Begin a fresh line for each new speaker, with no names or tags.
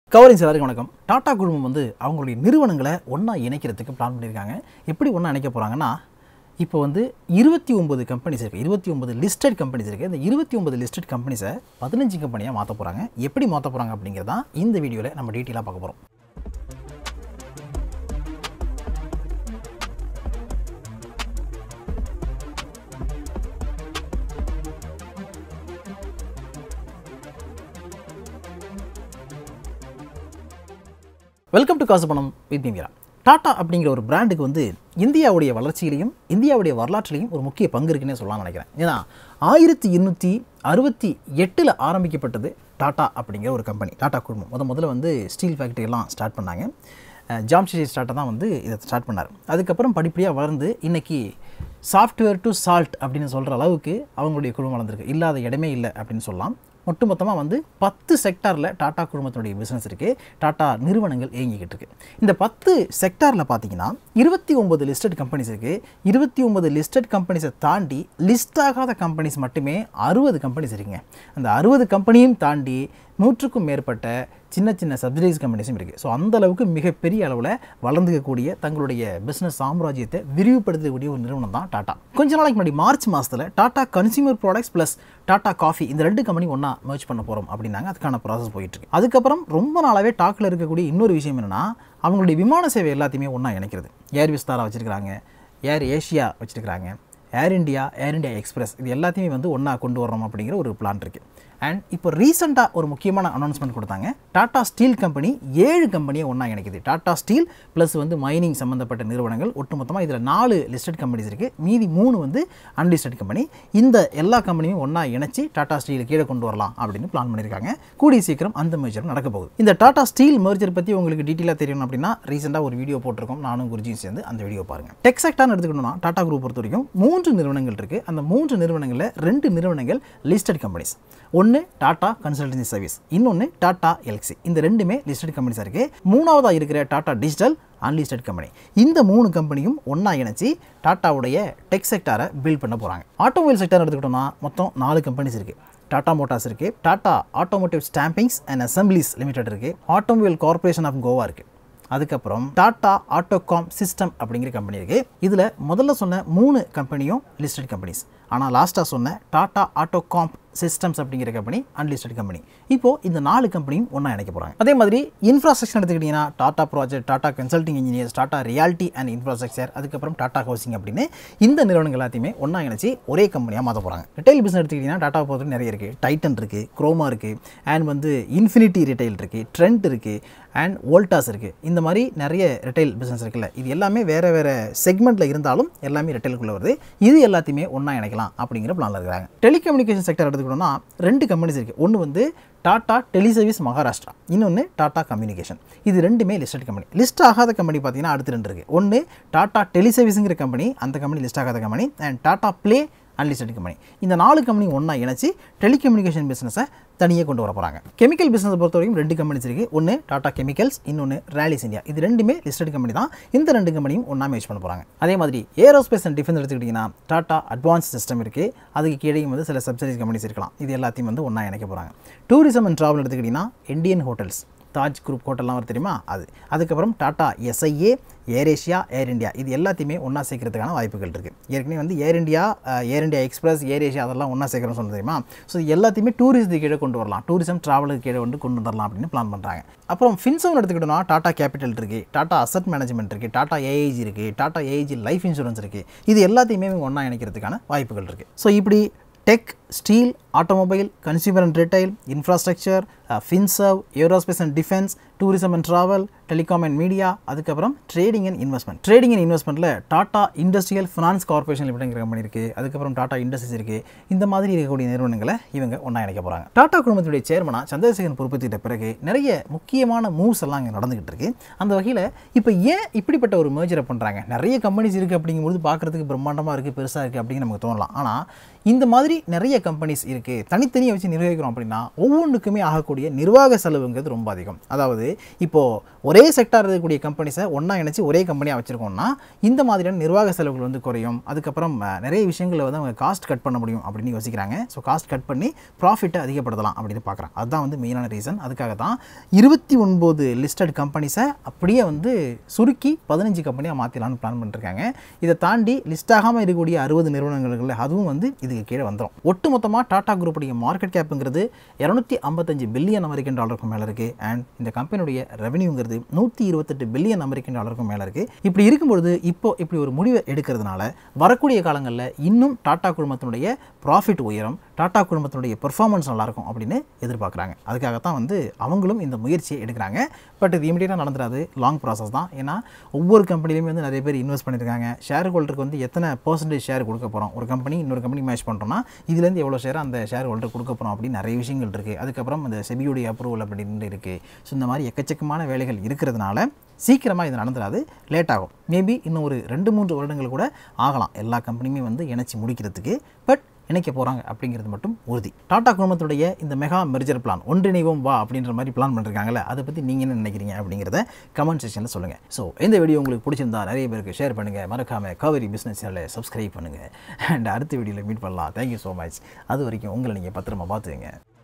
covering எல்லாருக்கும் வணக்கம் டாடா குழுமம் வந்து அவங்களுடைய நிறுவனங்களை ஒன்றா இணைக்கிறதுக்கு பிளான் பண்ணியிருக்காங்க எப்படி ஒன்றா இணைக்க போகிறாங்கன்னா இப்போ வந்து இருபத்தி ஒம்பது கம்பெனிஸ் இருக்குது இருபத்தி ஒம்பது லிஸ்டட் கம்பெனிஸ் இருக்குது இந்த இருபத்தி ஒம்பது லிஸ்டட் கம்பெனிஸை பதினஞ்சு கம்பெனியாக மாற்ற போகிறாங்க எப்படி மாற்ற போகிறாங்க அப்படிங்கிறதான் இந்த வீடியோவில் நம்ம டீட்டெயிலாக பார்க்க போகிறோம் வெல்கம் டு காசு பணம் வித் மீரா டாடா அப்படிங்கிற ஒரு பிராண்டுக்கு வந்து இந்தியாவுடைய வளர்ச்சியிலையும் இந்தியாவுடைய வரலாற்றிலையும் ஒரு முக்கிய பங்கு இருக்குன்னே சொல்லலாம் நினைக்கிறேன் ஏன்னா ஆயிரத்தி எண்ணூற்றி அறுபத்தி எட்டில் ஆரம்பிக்கப்பட்டது டாடா அப்படிங்கிற ஒரு கம்பெனி டாடா குழுமம் முத முதல்ல வந்து ஸ்டீல் ஃபேக்ட்ரி எல்லாம் ஸ்டார்ட் பண்ணாங்க அஹ் ஜாம்ஷெட்ஜி ஸ்டார்ட்டை தான் வந்து இதை ஸ்டார்ட் பண்ணார் அதுக்கப்புறம் படிப்படியாக வளர்ந்து இன்னைக்கு சாஃப்ட்வேர் டு சால்ட் அப்படின்னு சொல்கிற அளவுக்கு அவங்களுடைய குழுமம் வளர்ந்துருக்கு இல்லாத இடமே இல்லை அப்படின்னு சொல்லலாம் ஒட்டுமொத்தமாக வந்து பத்து செக்டாரில் டாடா குழுமத்தினுடைய பிஸ்னஸ் இருக்குது டாடா நிறுவனங்கள் இயங்கிக்கிட்டு இருக்கு இந்த பத்து செக்டாரில் பார்த்தீங்கன்னா இருபத்தி ஒம்பது லிஸ்டட் கம்பெனிஸ் இருக்குது இருபத்தி ஒம்பது லிஸ்டட் கம்பெனிஸை தாண்டி லிஸ்ட் ஆகாத கம்பெனிஸ் மட்டுமே அறுபது கம்பெனிஸ் இருக்குங்க அந்த அறுபது கம்பெனியும் தாண்டி நூற்றுக்கும் மேற்பட்ட சின்ன சின்ன சப்சிடைஸ் கம்பெனிஸும் இருக்குது ஸோ அந்த அளவுக்கு மிகப்பெரிய அளவில் வளர்ந்துக்கக்கூடிய தங்களுடைய பிஸ்னஸ் சாம்ராஜ்யத்தை விரிவுபடுத்தக்கூடிய ஒரு நிறுவனம் தான் டாடா கொஞ்ச நாளைக்கு முன்னாடி மார்ச் மாதத்தில் Tata consumer products plus Tata coffee இந்த ரெண்டு கம்பெனி ஒன்றா merge பண்ண போகிறோம் அப்படின்னாங்க அதுக்கான ப்ராசஸ் போயிட்டுருக்கு அதுக்கப்புறம் ரொம்ப நாளாகவே டாக்கில் இருக்கக்கூடிய இன்னொரு விஷயம் என்னென்னா அவங்களுடைய விமான சேவை எல்லாத்தையுமே ஒன்றா இணைக்கிறது ஏர் விஸ்தாரா வச்சுருக்காங்க ஏர் ஏஷியா வச்சுருக்காங்க Air India Air India Express இது எல்லாத்தையுமே வந்து ஒன்றா கொண்டு வரணும் அப்படிங்கிற ஒரு பிளான் இருக்குது அண்ட் இப்போ ரீசெண்டாக ஒரு முக்கியமான அனௌன்ஸ்மெண்ட் கொடுத்தாங்க டாடா ஸ்டீல் கம்பெனி ஏழு கம்பெனியை ஒன்றா இணைக்குது டாடா ஸ்டீல் ப்ளஸ் வந்து மைனிங் சம்மந்தப்பட்ட நிறுவனங்கள் ஒட்டுமொத்தமாக இதில் நாலு லிஸ்டட் கம்பெனிஸ் இருக்குது மீதி மூணு வந்து அன்லிஸ்டட் கம்பெனி இந்த எல்லா கம்பெனியும் ஒன்றா இணைச்சி டாடா ஸ்டீலை கீழே கொண்டு வரலாம் அப்படின்னு பிளான் பண்ணியிருக்காங்க கூடிய சீக்கிரம் அந்த மேஜரும் நடக்க போகுது இந்த டாடா ஸ்டீல் மேர்ஜர் பற்றி உங்களுக்கு டீட்டெயிலாக தெரியணும் அப்படின்னா ரீசெண்டாக ஒரு வீடியோ போட்டிருக்கோம் நானும் குருஜியும் சேர்ந்து அந்த வீடியோ பாருங்கள் டெக் செக்டார்னு எடுத்துக்கணும்னா டாடா குரூப் பொறுத்த வரைக்கும் மூன்று நிறுவனங்கள் இருக்குது அந்த மூன்று நிறுவனங்களில் ரெண்டு நிறுவனங்கள் லிஸ்டட் கம்பெனிஸ் ஒன்று டாடா கன்சல்டன்சி சர்வீஸ் இன்னொன்று டாடா எல்சி இந்த ரெண்டுமே லிஸ்டட் கம்பெனிஸாக இருக்குது மூணாவதாக இருக்கிற டாடா டிஜிட்டல் அன்லிஸ்டட் கம்பெனி இந்த மூணு கம்பெனியும் ஒன்றா இணைச்சி டாட்டாவுடைய டெக் செக்டாரை பில்ட் பண்ண போகிறாங்க ஆட்டோமொபைல் செக்டார் எடுத்துக்கிட்டோம்னா மொத்தம் நாலு கம்பெனிஸ் இருக்குது டாடா மோட்டார்ஸ் இருக்குது Tata automotive stampings and assemblies limited இருக்குது ஆட்டோமொபைல் கார்பரேஷன் ஆஃப் கோவா இருக்குது அதுக்கப்புறம் டாடா ஆட்டோகாம் சிஸ்டம் அப்படிங்கிற கம்பெனி இருக்குது இதில் முதல்ல சொன்ன மூணு கம்பெனியும் லிஸ்டட் கம்பெனிஸ் ஆனால் லாஸ்ட்டாக சொன்ன டாடா ஆட்டோகாம் சிஸ்டம்ஸ் அப்படிங்கிற கம்பெனி அன்லிஸ்டட் கம்பெனி இப்போ இந்த நாலு கம்பெனியும் ஒன்றா இணைக்க போகிறாங்க அதே மாதிரி இன்ஃப்ராஸ்ட்ரக்சர் எடுத்துக்கிட்டிங்கன்னா Tata project Tata consulting engineers Tata Realty and infrastructure அதுக்கப்புறம் டாடா ஹவுசிங் அப்படின்னு இந்த நிறுவனங்கள் எல்லாத்தையுமே ஒன்றா இணைச்சி ஒரே கம்பெனியாக மாற்ற போகிறாங்க ரிட்டைல் பிஸ்னஸ் எடுத்துக்கிட்டிங்கன்னா டாடா பொறுத்து நிறைய இருக்குது டைட்டன் இருக்குது குரோமா இருக்குது அண்ட் வந்து இன்ஃபினிட்டி ரிட்டைல் இருக்குது ட்ரெண்ட் இருக்குது அண்ட் வோல்டாஸ் இருக்குது இந்த மாதிரி நிறைய ரிட்டைல் பிஸ்னஸ் இருக்குல்ல இது எல்லாமே வேறு வேறு செக்மெண்ட்டில் இருந்தாலும் எல்லாமே ரிட்டைலுக்குள்ளே வருது இது எல்லாத்தையுமே ஒன்றா இணைக்கலாம் அப்படிங்கிற பிளானில் இருக்கிறாங்க டெலிகம்யூனிகேஷன் செக்டர் எடுத்துக்கிட்டோம்னா ரெண்டு கம்பெனிஸ் இருக்குது ஒன்று வந்து டாடா டெலிசர்வீஸ் மகாராஷ்டிரா இன்னொன்று டாடா கம்யூனிகேஷன் இது ரெண்டுமே லிஸ்டட் கம்பெனி லிஸ்ட் ஆகாத கம்பெனி பார்த்தீங்கன்னா அடுத்து ரெண்டு இருக்குது ஒன்று டாடா டெலிசர்வீஸுங்கிற கம்பெனி அந்த கம்பெனி லிஸ்ட் ஆகாத company and Tata Play unlisted company இந்த நாலு கம்பெனி ஒன்றா இணைச்சி டெலிகம்யூனிகேஷன் பிஸ்னஸை தனியாக கொண்டு வர போகிறாங்க கெமிக்கல் பிஸ்னஸ் பொறுத்த வரைக்கும் ரெண்டு கம்பெனிஸ் இருக்குது ஒன்று டாடா கெமிக்கல்ஸ் இன்னொன்று ரேலிஸ் இந்தியா இது ரெண்டுமே லிஸ்டட் கம்பெனி தான் இந்த ரெண்டு கம்பெனியும் ஒன்றா மேட்ச் பண்ண போகிறாங்க அதே மாதிரி ஏரோஸ்பேஸ் அண்ட் டிஃபென்ஸ் எடுத்துக்கிட்டிங்கன்னா டாடா அட்வான்ஸ் சிஸ்டம் இருக்குது அதுக்கு கீழேயும் வந்து சில சப்சிடிஸ் கம்பெனிஸ் இருக்கலாம் இது எல்லாத்தையும் வந்து ஒன்றா இணைக்க போகிறாங்க டூரிசம் அண்ட் ட்ராவல் எடுத்துக்கிட்டிங்கன்னா இந்தியன் ஹோட்டல்ஸ் தாஜ் குரூப் ஹோட்டல்லாம் வரும் தெரியுமா அது அதுக்கப்புறம் Tata SIA Air Asia Air India இது எல்லாத்தையுமே ஒன்றா சேர்க்கறதுக்கான வாய்ப்புகள் இருக்குது ஏற்கனவே வந்து Air India Air India Express Air Asia அதெல்லாம் ஒன்றா சேர்க்குறோம் சொன்னது தெரியுமா ஸோ இது எல்லாத்தையுமே டூரிஸ்ட்டு கீழே கொண்டு வரலாம் டூரிசம் ட்ராவலுக்கு கீழே வந்து கொண்டு வரலாம் அப்படின்னு பிளான் பண்ணுறாங்க அப்புறம் ஃபின்சோன் எடுத்துக்கிட்டோம்னா டாடா கேபிட்டல் இருக்குது டாடா அசட் மேனேஜ்மெண்ட் இருக்குது டாடா ஏஐஜி இருக்குது டாடா ஏஐஜி லைஃப் இன்சூரன்ஸ் இருக்குது இது எல்லாத்தையுமே ஒன்றா இணைக்கிறதுக்கான வாய்ப்புகள் இருக்குது ஸோ இப்படி tech steel automobile consumer and retail infrastructure finserv aerospace and defence tourism and travel telecom and media அதுக்கப்புறம் trading and investment trading and இன்வெஸ்ட்மெண்ட்டில் Tata industrial finance corporation limited company இருக்குது அதுக்கப்புறம் டாடா இண்டஸ்ட்ரீஸ் இருக்குது இந்த மாதிரி இருக்கக்கூடிய நிறுவனங்களை இவங்க ஒன்றா இணைக்க போகிறாங்க டாடா குழுமத்துடைய சேர்மனாக சந்திரசேகரன் பொறுப்பேற்றிட்ட பிறகு நிறைய முக்கியமான மூவ்ஸ் எல்லாம் இங்கே நடந்துகிட்டு இருக்கு அந்த வகையில் இப்போ ஏன் இப்படிப்பட்ட ஒரு மேஜரை பண்ணுறாங்க நிறைய கம்பெனிஸ் இருக்குது அப்படிங்கும்போது பார்க்குறதுக்கு பிரம்மாண்டமாக இருக்குது பெருசாக இருக்குது அப்படின்னு நமக்கு தோணலாம் ஆனால் இந்த மாதிரி நிறைய கம்பெனிஸ் இருக்குது தனித்தனியாக வச்சு நிர்வகிக்கிறோம் அப்படின்னா ஒவ்வொன்றுக்குமே ஆகக்கூடிய நிர்வாக செலவுங்கிறது ரொம்ப அதிகம் அதாவது இப்போது ஒரே செக்டார் இருக்கக்கூடிய கம்பெனிஸை ஒன்றா இணைச்சி ஒரே கம்பெனியாக வச்சுருக்கோம்னா இந்த மாதிரியான நிர்வாக செலவுகள் வந்து குறையும் அதுக்கப்புறம் அஹ், நிறைய விஷயங்களை வந்து அவங்க காஸ்ட் கட் பண்ண முடியும் அப்படின்னு யோசிக்கிறாங்க ஸோ காஸ்ட் கட் பண்ணி ப்ராஃபிட்டை அதிகப்படுத்தலாம் அப்படின்னு பார்க்குறாங்க அதுதான் வந்து மெயினான ரீசன் அதுக்காக தான் இருபத்தி ஒன்பது லிஸ்டட் கம்பெனிஸை அப்படியே வந்து சுருக்கி பதினஞ்சு கம்பெனியாக மாற்றிடலான்னு பிளான் பண்ணிருக்காங்க இதை தாண்டி லிஸ்ட் ஆகாமல் இருக்கக்கூடிய அறுபது நிறுவனங்கள் அதுவும் வந்து இதுக்கு கீழே வந்துடும் ஒட்டுமொத்தமாக டாடா குரூப்புடைய மார்க்கெட் கேப்புங்கிறது இரநூத்தி ஐம்பத்தஞ்சு பில்லியன் அமெரிக்கன் டாலருக்கு மேலே இருக்குது அண்ட் இந்த கம்பெனியுடைய ரெவன்யூங்கிறது நூற்றி இருபத்தெட்டு பில்லியன் அமெரிக்கன் டாலருக்கும் மேலே இருக்குது இப்படி இருக்கும்பொழுது இப்போ இப்படி ஒரு முடிவை எடுக்கிறதுனால வரக்கூடிய காலங்களில் இன்னும் டாடா குழுமத்தினுடைய ப்ராஃபிட் உயரும் டாடா குழுமத்தினுடைய பெர்ஃபார்மன்ஸ் நல்லாயிருக்கும் அப்படின்னு எதிர்பார்க்குறாங்க அதுக்காகத்தான் வந்து அவங்களும் இந்த முயற்சியை எடுக்கிறாங்க பட் இது இமீடியட்டாக நடந்துடாது லாங் ப்ராசஸ் தான் ஏன்னா ஒவ்வொரு கம்பெனிலையுமே வந்து நிறைய பேர் இன்வெஸ்ட் பண்ணியிருக்காங்க ஷேர் ஹோல்டருக்கு வந்து எத்தனை பர்சன்டேஜ் ஷேர் கொடுக்க போகிறோம் ஒரு கம்பெனி இன்னொரு கம்பெனி மேட்ச் பண்ணுறோம்னா இதுலேருந்து எவ்வளோ ஷேர் அந்த ஷேர் ஹோல்டர் கொடுக்க போகிறோம் அப்படின்னு நிறைய விஷயங்கள் இருக்குது அதுக்கப்புறம் அந்த செபியுடைய அப்ரூவல் அப்படின்னு இருக்குது ஸோ இந்த மாதிரி எக்கச்சக்கமான வேலைகள் இருக்கிறதுனால சீக்கிரமாக இது நடந்துடாது லேட் ஆகும் மேபி இன்னும் ஒரு ரெண்டு மூன்று வருடங்கள் கூட ஆகலாம் எல்லா கம்பெனியுமே வந்து இணைச்சி முடிக்கிறதுக்கு பட் இணைக்க போகிறாங்க அப்படிங்கிறது மட்டும் உறுதி டாடா குழுமத்துடைய இந்த மெகா மெர்ஜர் பிளான் ஒன்றிணைவோம் வா அப்படின்ற மாதிரி பிளான் பண்ணிருக்காங்கல்ல அதை பற்றி நீங்கள் என்ன நினைக்கிறீங்க அப்படிங்கிறத கமெண்ட் செக்ஷனில் சொல்லுங்கள் ஸோ இந்த வீடியோ உங்களுக்கு பிடிச்சிருந்தா நிறைய பேருக்கு ஷேர் பண்ணுங்கள் மறக்காமல் காவேரி பிஸ்னஸ் சேனலை சப்ஸ்கிரைப் பண்ணுங்கள் அண்ட் அடுத்த வீடியோவில் மீட் பண்ணலாம் தேங்க்யூ ஸோ மச் அது வரைக்கும் உங்களை நீங்கள் பத்திரமா பார்த்துக்கங்க